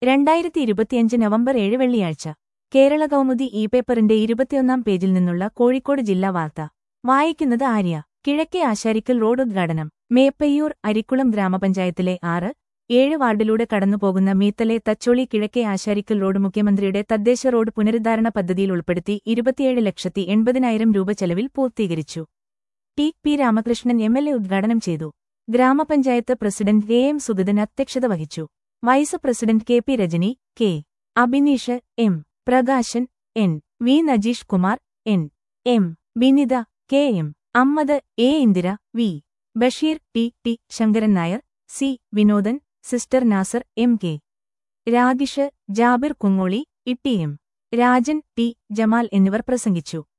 രണ്ടായിരത്തി ഇരുപത്തിയഞ്ച് നവംബർ ഏഴ് വെള്ളിയാഴ്ച കേരള കൗമുദി ഇ പേപ്പറിന്റെ ഇരുപത്തിയൊന്നാം പേജിൽ നിന്നുള്ള കോഴിക്കോട് ജില്ലാ വാർത്ത വായിക്കുന്നത് ആര്യ കിഴക്കേ ആശാരിക്കൽ റോഡ് ഉദ്ഘാടനം മേപ്പയ്യൂർ അരിക്കുളം ഗ്രാമപഞ്ചായത്തിലെ ആറ് ഏഴ് വാർഡിലൂടെ കടന്നുപോകുന്ന മീത്തലെ തച്ചോളി കിഴക്കേ ആശാരിക്കൽ റോഡ് മുഖ്യമന്ത്രിയുടെ തദ്ദേശ റോഡ് പുനരുദ്ധാരണ പദ്ധതിയിൽ ഉൾപ്പെടുത്തി ഇരുപത്തിയേഴ് ലക്ഷത്തി എൺപതിനായിരം രൂപ ചെലവിൽ പൂർത്തീകരിച്ചു T P Ramakrishnan M L A ഉദ്ഘാടനം ചെയ്തു grama panchayat president A M Sugathan അധ്യക്ഷത വഹിച്ചു vice president K P Rajani K Abineesh M Prakashan N V Najeesh Kumar N M Binitha K M Ammad A Indira V Basheer T T Sankaran Nair C Vinodan sister Nasar M K Ragish Jabir Kungoli Itty M Rajan T Jamal എന്നിവർ പ്രസംഗിച്ചു